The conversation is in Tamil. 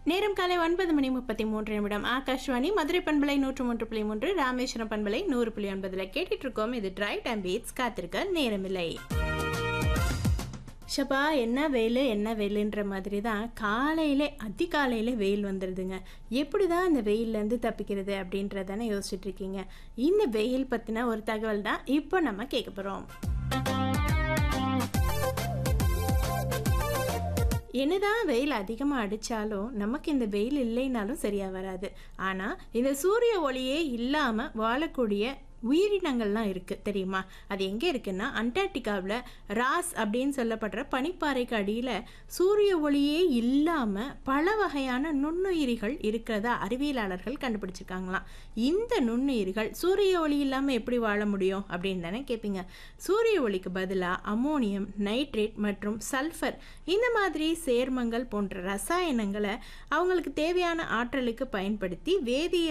நேரம் காலை ஒன்பது மணி முப்பத்தி மூன்று நிமிடம் ஆகாஷ்வாணி மதுரை பண்பலை நூற்று மூன்று புள்ளி மூன்று ராமேஸ்வரம் பண்பலை நூறு புள்ளி ஒன்பதுல கேட்டுட்டு இருக்கோம் இது டிரைவ் டைம் பீட்ஸ் காத்திருக்க நேரமில்லை ஷபா என்ன வெயில் என்ன வெயிலுன்ற மாதிரி தான் காலையிலே அதிகாலையிலே வெயில் வந்துடுதுங்க எப்படி தான் இந்த வெயிலேருந்து தப்பிக்கிறது அப்படின்றதானே யோசிச்சுட்டு இருக்கீங்க இந்த வெயில் பற்றின ஒரு தகவல் தான் இப்போ நம்ம கேட்க போகிறோம் என்னதான் வெயில் அதிகமாக அடித்தாலும் நமக்கு இந்த வெயில் இல்லைனாலும் சரியாக வராது ஆனால் இந்த சூரிய ஒளியே இல்லாமல் வாழக்கூடிய உயிரினங்கள்லாம் இருக்குது தெரியுமா அது எங்கே இருக்குன்னா அண்டார்டிகாவில் ராஸ் அப்படின்னு சொல்லப்படுற பனிப்பாறைக்கு அடியில் சூரிய ஒளியே இல்லாமல் பல வகையான நுண்ணுயிரிகள் இருக்கிறதா அறிவியலாளர்கள் கண்டுபிடிச்சிருக்காங்களாம் இந்த நுண்ணுயிரிகள் சூரிய ஒளி இல்லாமல் எப்படி வாழ முடியும் அப்படின்னு தானே கேட்பீங்க சூரிய ஒளிக்கு பதிலாக அமோனியம் நைட்ரேட் மற்றும் சல்ஃபர் இந்த மாதிரி சேர்மங்கள் போன்ற ரசாயனங்களை அவங்களுக்கு தேவையான ஆற்றலுக்கு பயன்படுத்தி வேதியியல்